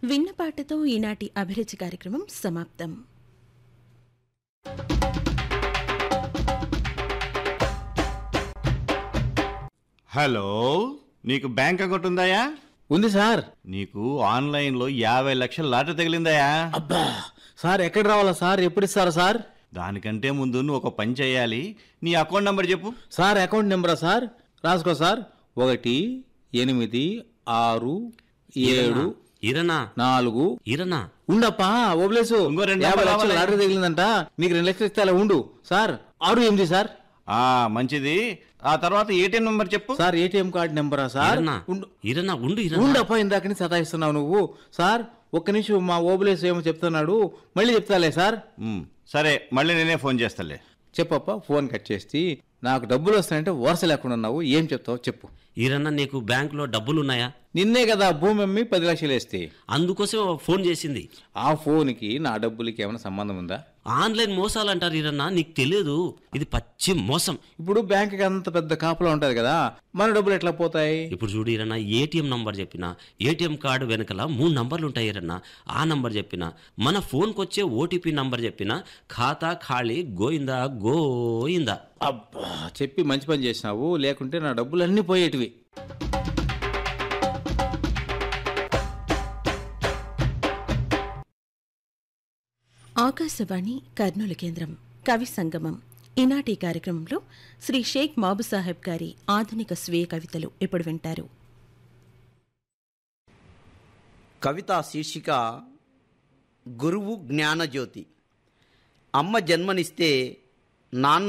విన్నపాటతో ఈనాటి అభిరుచి కార్యక్రమం సమాప్తం హలో నీకు బ్యాంక్ అకౌంట్ ఉందాయా ఉంది సార్ నీకు ఆన్లైన్లో యాభై లక్షల లాటరీ తగిలిందాయా అబ్బా సార్ ఎక్కడ రావాలా సార్ ఎప్పుడు ఇస్తారా సార్ దానికంటే ముందు నువ్వు ఒక పని చేయాలి నీ అకౌంట్ నంబర్ చెప్పు సార్ అకౌంట్ నెంబరా సార్ రాసుకో సార్ ఒకటి ఎనిమిది ఆరు ఏడు ఇరనా నాలుగు ఇరనా ఉండప్పా ఓబ్లేసు ఇంకో రెండు యాభై నెంబర్లు లక్షలు కావాలా? లాటరీ తగిలిందంట నీకు రెండు లక్షలు ఇస్తే అలా ఉండు సార్ ఆరు ఎనిమిది సార్ ఆ మంచిది ఆ తర్వాత ఏటీఎం నంబర్ చెప్పు సార్ ఏటీఎం కార్డు నెంబరా సార్ ఇరనా ఉండు ఇరనా ఉండు ఇరనా ఉండప్పా ఇందాకని సతాయిస్తున్నావు నువ్వు సార్ ఒక్క నిమిషం మా ఓబులేసు ఏమో చెప్తున్నాడు మళ్ళీ చెప్తాలే సార్ ఉమ్, సరే మళ్ళీ నేనే ఫోన్ చేస్తాలే చెప్పప్ప ఫోన్ కట్ చేసి నాకు డబ్బులు వస్తాయంటే వరుస లేకుండా ఉన్నావు ఏం చెప్తావు చెప్పు ఇరన్నా నీకు బ్యాంకులో డబ్బులున్నాయా నిన్నే కదా భూమి అమ్మి పది లక్షలు వేస్తే అందుకోసం ఫోన్ చేసింది ఆ ఫోన్కి నా డబ్బులకి ఏమైనా సంబంధం ఉందా ఆన్లైన్ మోసాలు అంటారు ఇరన్నా నీకు తెలియదు ఇది పచ్చి మోసం ఇప్పుడు బ్యాంక్కి అంత పెద్ద కాపలా ఉంటుంది కదా మన డబ్బులు ఎట్లా పోతాయి ఇప్పుడు చూడు ఇరన్నా ఏటీఎం నంబర్ చెప్పిన ఏటీఎం కార్డు వెనకల మూడు నంబర్లు ఉంటాయి ఇరన్నా ఆ నంబర్ చెప్పిన మన ఫోన్కి వచ్చే ఓటీపీ నంబర్ చెప్పిన ఖాతా ఖాళీ గోయిందా గోయిందా అబ్బా చెప్పి మంచి పని చేసినావు లేకుంటే నా డబ్బులు అన్నీ పోయేటివి ఆకాశవాణి కర్నూలు కేంద్రం కవి సంగమం ఈనాటి కార్యక్రమంలో శ్రీ షేక్ మాబు సాహెబ్ గారి ఆధునిక స్వీయ కవితలు ఇప్పుడు వింటారు కవితా శీర్షిక గురువు జ్ఞానజ్యోతి అమ్మ జన్మనిస్తే నాన్న